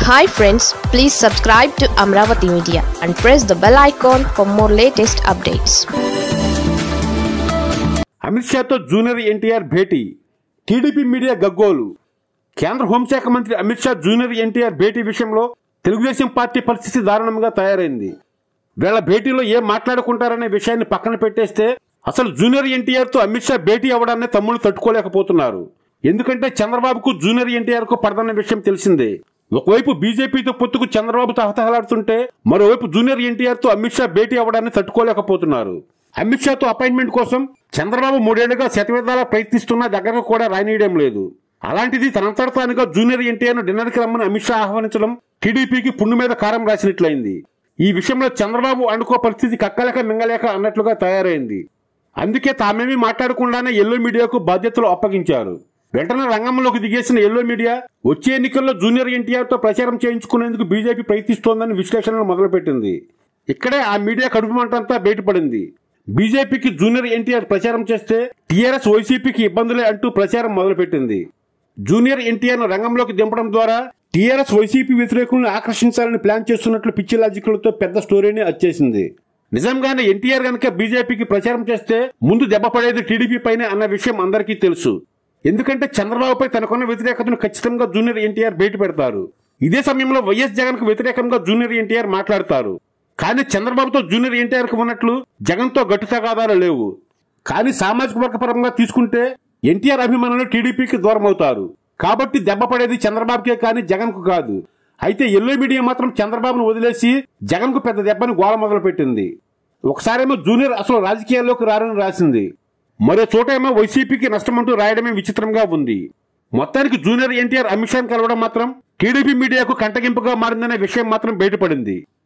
hi friends please subscribe to Amaravati media and press the bell icon for more latest updates Amit షాతో junior NTR భేటీ TDP media గగ్గోలు కేంద్ర హోంశాఖ మంత్రి అమిత్ షా జూనియర్ ఎన్టీఆర్ భేటీ విషయంలో తెలుగుదేశం పార్టీ పరిస్థితి దారుణంగా తయారైంది వీళ్ళ భేటీలో ఏం మాట్లాడుకుంటారనే విషయాన్ని పక్కన పెట్టేస్తే అసలు జూనియర్ ఎన్టీఆర్ తో అమిత్ షా భేటీ అవ్వడాన్ని తమ్ముళ్ళు తట్టుకోలేకపోతున్నారు ఎందుకంటే చంద్రబాబుకు జూనియర్ ఎన్టీఆర్ కు పడదన్న విషయం తెలిసిందే ఒకవైపు బీజేపీతో పొత్తుకు చంద్రబాబు తహతహలాడుతుంటే మరోవైపు జూనియర్ ఎన్టీఆర్ తో అమిత్ షా భేటీ అవ్వడాన్ని తట్టుకోలేకపోతున్నారు అమిత్ షాతో అపాయింట్మెంట్ కోసం చంద్రబాబు మూడేళ్లుగా శతవిధాలా ప్రయత్నిస్తున్నా దగ్గరకు కూడా రానియడం లేదు అలాంటిది తనంతట తానుగా జూనియర్ ఎన్టీఆర్ ను డిన్నర్ కి రమ్మని అమిత్ షా ఆహ్వానించడం టీడీపీకి పుండు మీద కారం రాసినట్లయింది ఈ విషయంలో చంద్రబాబు అనుకో పరిస్థితి కక్కలేక మింగలేక అన్నట్లుగా తయారైంది అందుకే తామేమీ మాట్లాడకుండానే ఎల్లో మీడియాకు బాధ్యతలు అప్పగించారు వెంటనే రంగంలోకి దిగేసిన ఎల్లో మీడియా వచ్చే ఎన్నికల్లో జూనియర్ ఎన్టీఆర్ తో ప్రచారం చేయించుకునేందుకు బీజేపీ ప్రయత్నిస్తోందని విశ్లేషణలు మొదలుపెట్టింది ఇక్కడే ఆ మీడియా కడుపు మంటంతా బయటపడింది బీజేపీకి జూనియర్ ఎన్టీఆర్ ప్రచారం చేస్తే టీఆర్ఎస్ వైసీపీకి ఇబ్బందులే అంటూ ప్రచారం మొదలుపెట్టింది జూనియర్ ఎన్టీఆర్ ను రంగంలోకి దింపడం ద్వారా టీఆర్ఎస్ వైసీపీ వ్యతిరేకులను ఆకర్షించాలని ప్లాన్ చేస్తున్నట్లు పిచ్చి లాజికలతో పెద్ద స్టోరీని వచ్చేసింది నిజంగానే ఎన్టీఆర్ గనక బీజేపీకి ప్రచారం చేస్తే ముందు దెబ్బ పడేది టీడీపీ పైనే అన్న విషయం అందరికీ తెలుసు ఎందుకంటే చంద్రబాబుపై తనకున్న వ్యతిరేకతను ఖచ్చితంగా జూనియర్ ఎన్టీఆర్ బయట పెడతారు ఇదే సమయంలో వైఎస్ జగన్ కు వ్యతిరేకంగా జూనియర్ ఎన్టీఆర్ మాట్లాడతారు కానీ చంద్రబాబుతో జూనియర్ ఎన్టీఆర్ కు ఉన్నట్లు జగన్ తో గట్టు తగాదాలు లేవు కానీ సామాజిక వర్గ పరంగా తీసుకుంటే ఎన్టీఆర్ అభిమానులు టీడీపీకి దూరం అవుతారు కాబట్టి దెబ్బ పడేది చంద్రబాబుకే కానీ జగన్ కు కాదు అయితే ఎల్లో మీడియా మాత్రం చంద్రబాబును వదిలేసి జగన్ కు పెద్ద దెబ్బని గోల మొదలు పెట్టింది ఒకసారేమో జూనియర్ అసలు రాజకీయాల్లోకి రారని రాసింది మరో చోటేమో వైసీపీకి నష్టమంటూ రాయడమే విచిత్రంగా ఉంది మొత్తానికి జూనియర్ ఎన్టీఆర్ అమిత్ షాను కలవడం మాత్రం టీడీపీ మీడియాకు కంటగింపుగా మారిందనే విషయం మాత్రం బయటపడింది